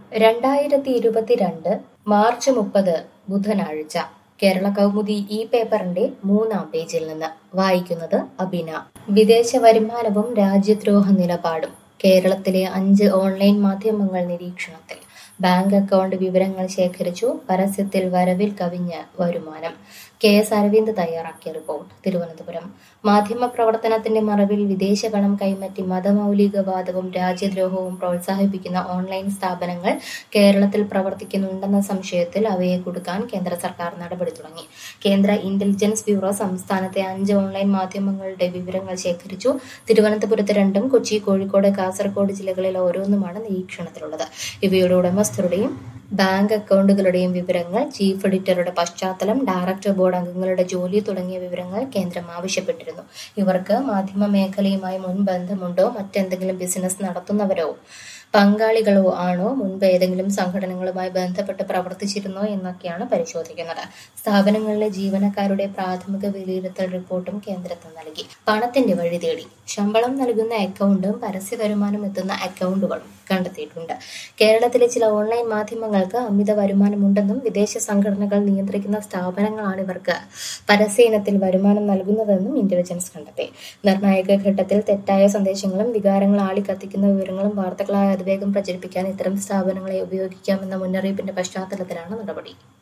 രണ്ടായിരത്തി ഇരുപത്തിരണ്ട് മാർച്ച് മുപ്പത് ബുധനാഴ്ച കേരള കൗമുദി ഈ പേപ്പറിന്റെ മൂന്നാം പേജിൽ നിന്ന് വായിക്കുന്നത് അബിന വിദേശ വരുമാനവും രാജ്യദ്രോഹ നിലപാടും കേരളത്തിലെ അഞ്ച് ഓൺലൈൻ മാധ്യമങ്ങൾ നിരീക്ഷണത്തിൽ ബാങ്ക് അക്കൗണ്ട് വിവരങ്ങൾ ശേഖരിച്ചു പരസ്യത്തിൽ വരവിൽ കവിഞ്ഞ് വരുമാനം കെ എസ് അരവിന്ദ് തയ്യാറാക്കിയ റിപ്പോർട്ട് തിരുവനന്തപുരം മാധ്യമ പ്രവർത്തനത്തിന്റെ മറവിൽ വിദേശ പണം കൈമാറ്റി മതമൗലികവാദവും രാജ്യദ്രോഹവും പ്രോത്സാഹിപ്പിക്കുന്ന ഓൺലൈൻ സ്ഥാപനങ്ങൾ കേരളത്തിൽ പ്രവർത്തിക്കുന്നുണ്ടെന്ന സംശയത്തിൽ അവയെ കൊടുക്കാൻ കേന്ദ്ര സർക്കാർ നടപടി തുടങ്ങി കേന്ദ്ര ഇന്റലിജൻസ് ബ്യൂറോ സംസ്ഥാനത്തെ അഞ്ച് ഓൺലൈൻ മാധ്യമങ്ങളുടെ വിവരങ്ങൾ ശേഖരിച്ചു തിരുവനന്തപുരത്ത് രണ്ടും കൊച്ചി കോഴിക്കോട് കാസർഗോഡ് ജില്ലകളിൽ ഓരോന്നുമാണ് നിരീക്ഷണത്തിലുള്ളത് ഇവയുടെ ഉടമസ്ഥരുടെയും ബാങ്ക് അക്കൗണ്ടുകളുടെയും വിവരങ്ങൾ ചീഫ് എഡിറ്ററുടെ പശ്ചാത്തലം ഡയറക്ടർ ബോർഡ് അംഗങ്ങളുടെ ജോലി തുടങ്ങിയ വിവരങ്ങൾ കേന്ദ്രം ആവശ്യപ്പെട്ടിരുന്നു ഇവർക്ക് മാധ്യമ മേഖലയുമായി മുൻ ബന്ധമുണ്ടോ മറ്റെന്തെങ്കിലും ബിസിനസ് നടത്തുന്നവരോ പങ്കാളികളോ ആണോ മുൻപ് ഏതെങ്കിലും സംഘടനകളുമായി ബന്ധപ്പെട്ട് പ്രവർത്തിച്ചിരുന്നോ എന്നൊക്കെയാണ് പരിശോധിക്കുന്നത് സ്ഥാപനങ്ങളിലെ ജീവനക്കാരുടെ പ്രാഥമിക വിലയിരുത്തൽ റിപ്പോർട്ടും കേന്ദ്രത്തിന് നൽകി പണത്തിന്റെ വഴി തേടി ശമ്പളം നൽകുന്ന അക്കൗണ്ടും പരസ്യ വരുമാനം എത്തുന്ന അക്കൗണ്ടുകളും കണ്ടെത്തിയിട്ടുണ്ട് കേരളത്തിലെ ചില ഓൺലൈൻ മാധ്യമങ്ങൾക്ക് അമിത വരുമാനമുണ്ടെന്നും വിദേശ സംഘടനകൾ നിയന്ത്രിക്കുന്ന സ്ഥാപനങ്ങളാണ് ഇവർക്ക് പരസ്യ ഇനത്തിൽ വരുമാനം നൽകുന്നതെന്നും ഇന്റലിജൻസ് കണ്ടെത്തി നിർണായക ഘട്ടത്തിൽ തെറ്റായ സന്ദേശങ്ങളും വികാരങ്ങൾ ആളിക്കത്തിക്കുന്ന വിവരങ്ങളും വാർത്തകളായി അതിവേഗം പ്രചരിപ്പിക്കാൻ ഇത്തരം സ്ഥാപനങ്ങളെ ഉപയോഗിക്കാമെന്ന മുന്നറിയിപ്പിന്റെ പശ്ചാത്തലത്തിലാണ് നടപടി